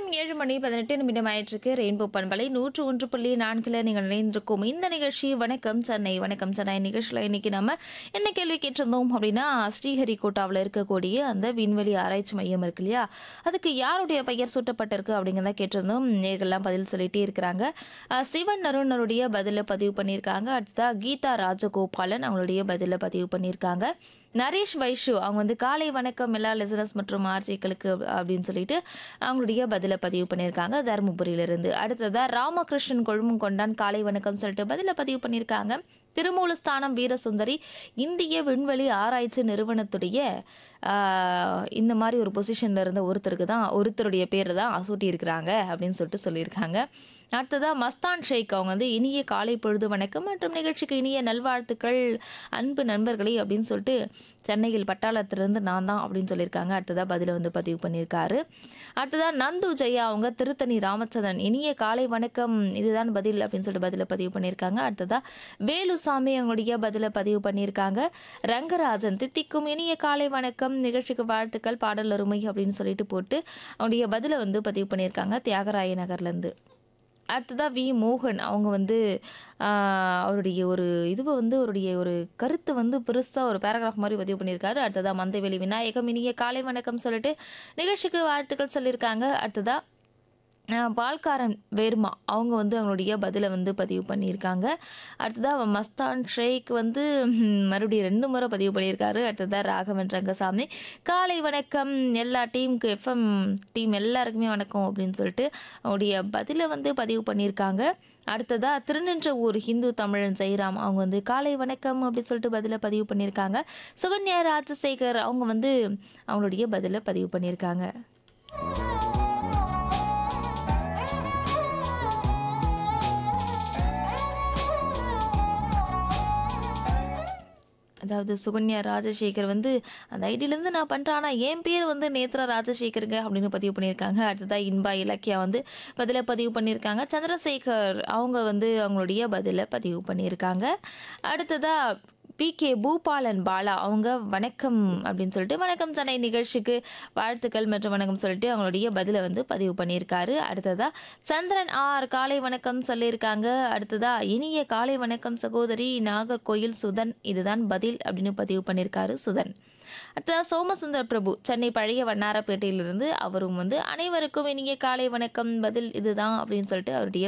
நேரம் ஏழு மணி பதினெட்டு நிமிடம் ஆயிற்றுக்கு ரெயின்போ பண்பலை நூற்று ஒன்று புள்ளி நான்கில் நீங்கள் இணைந்திருக்கும் இந்த நிகழ்ச்சி வணக்கம் சென்னை வணக்கம் சென்னை நிகழ்ச்சியில் இன்னைக்கு நம்ம என்ன கேள்வி கேட்டிருந்தோம் அப்படின்னா ஸ்ரீஹரிகோட்டாவில் இருக்கக்கூடிய அந்த விண்வெளி ஆராய்ச்சி மையம் இருக்கு இல்லையா அதுக்கு யாருடைய பெயர் சூட்டப்பட்டிருக்கு அப்படிங்கிறத கேட்டிருந்தோம் நேர்கள்லாம் பதில் சொல்லிட்டே இருக்கிறாங்க அஹ், சிவன் அருணருடைய பதிலை பதிவு பண்ணியிருக்காங்க அடுத்ததா கீதா ராஜகோபாலன் அவங்களுடைய பதிலை பதிவு பண்ணியிருக்காங்க நரேஷ் வைஷு அவங்க வந்து காலை வணக்கம் எல்லா லிசனர்ஸ் மற்றும் ஆர்ஜிக்களுக்கு அப்படின்னு சொல்லிட்டு அவங்களுடைய பதிலை பதிவு பண்ணியிருக்காங்க தருமபுரியிலிருந்து அடுத்ததா ராமகிருஷ்ணன் கொழும்பும் கொண்டான் காலை வணக்கம் சொல்லிட்டு பதிலை பதிவு பண்ணியிருக்காங்க திருமூலஸ்தானம் வீரசுந்தரி இந்திய விண்வெளி ஆராய்ச்சி நிறுவனத்துடைய ஆஹ், இந்த மாதிரி ஒரு பொசிஷனில் இருந்த ஒருத்தருக்கு தான் ஒருத்தருடைய பேர் தான் சூட்டி இருக்கிறாங்க அப்படின்னு சொல்லிட்டு சொல்லியிருக்காங்க அடுத்ததா மஸ்தான் ஷேக் அவங்க வந்து இனிய காலை பொழுது வணக்கம் மற்றும் நிகழ்ச்சிக்கு இனிய நல்வாழ்த்துக்கள் அன்பு நண்பர்களே அப்படின்னு சொல்லிட்டு சென்னையில் பட்டாளத்திலிருந்து நான் தான் அப்படின்னு சொல்லியிருக்காங்க அடுத்ததா பதிலை வந்து பதிவு பண்ணியிருக்காரு அடுத்ததா நந்து ஜெயா அவங்க திருத்தணி ராமச்சந்திரன் இனிய காலை வணக்கம் இதுதான் பதில் அப்படின்னு சொல்லிட்டு பதிலை பதிவு பண்ணியிருக்காங்க அடுத்ததா வேலுசாமி அவங்களுடைய பதிலை பதிவு பண்ணியிருக்காங்க ரங்கராஜன் தித்திக்கும் இனிய காலை வணக்கம் நிகழ்ச்சிக்கு வாழ்த்துக்கள் பாடல் அருமை அப்படின்னு சொல்லிட்டு போட்டு அவங்களுடைய பதிலை வந்து பதிவு பண்ணியிருக்காங்க தியாகராய நகர்லேருந்து அடுத்ததாக வி மோகன் அவங்க வந்து ஆஹ், அவருடைய ஒரு இதுவை வந்து அவருடைய ஒரு கருத்து வந்து பெருசாக ஒரு பேராகிராஃப் மாதிரி பதிவு பண்ணியிருக்காரு அடுத்ததாக மந்தைவெளி விநாயகம் இனிய காலை வணக்கம் சொல்லிட்டு நிகழ்ச்சிக்கு வாழ்த்துக்கள் சொல்லியிருக்காங்க அடுத்ததாக ஆஹ், பால்காரன் வேர்மா அவங்க வந்து அவங்களுடைய பதிலை வந்து பதிவு பண்ணியிருக்காங்க அடுத்ததாக மஸ்தான் ஷேக் வந்து ம், மறுபடியும் ரெண்டு முறை பதிவு பண்ணியிருக்காரு அடுத்ததாக ராகவன் ரங்கசாமி காலை வணக்கம் எல்லா டீமுக்கு எஃப்எம் டீம் எல்லாருக்குமே வணக்கம் அப்படின்னு சொல்லிட்டு அவருடைய பதிலை வந்து பதிவு பண்ணியிருக்காங்க அடுத்ததா திருநின்ற ஊர் ஹிந்து தமிழன் ஜெயராம் அவங்க வந்து காலை வணக்கம் அப்படின்னு சொல்லிட்டு பதிலை பதிவு பண்ணியிருக்காங்க சுகன்யா ராஜசேகர் அவங்க வந்து அவங்களுடைய பதிலை பதிவு பண்ணியிருக்காங்க அதாவது சுகன்யா ராஜசேகர் வந்து அந்த ஐடியிலேருந்து நான் பண்ணுறேன் ஆனால் என் பேர் வந்து நேத்ரா ராஜசேகருங்க அப்படின்னு பதிவு பண்ணியிருக்காங்க அடுத்ததாக இன்பா இலக்கியா வந்து பதிலை பதிவு பண்ணியிருக்காங்க சந்திரசேகர் அவங்க வந்து அவங்களுடைய பதிலை பதிவு பண்ணியிருக்காங்க அடுத்ததாக பி கே பூபாலன் பாலா அவங்க வணக்கம் அப்படின்னு சொல்லிட்டு வணக்கம் சென்னை நிகழ்ச்சிக்கு வாழ்த்துக்கள் மற்றும் வணக்கம் சொல்லிட்டு அவங்களுடைய பதிலை வந்து பதிவு பண்ணியிருக்காரு அடுத்ததா சந்திரன் ஆர் காலை வணக்கம் சொல்லியிருக்காங்க அடுத்ததா இனிய காலை வணக்கம் சகோதரி நாகர்கோயில் சுதன் இதுதான் பதில் அப்படின்னு பதிவு பண்ணியிருக்காரு சுதன் அடுத்ததா சோமசுந்தர் பிரபு சென்னை பழைய வண்ணாரப்பேட்டையிலிருந்து அவரும் வந்து அனைவருக்கும் இனிய காலை வணக்கம் பதில் இதுதான் அப்படின்னு சொல்லிட்டு அவருடைய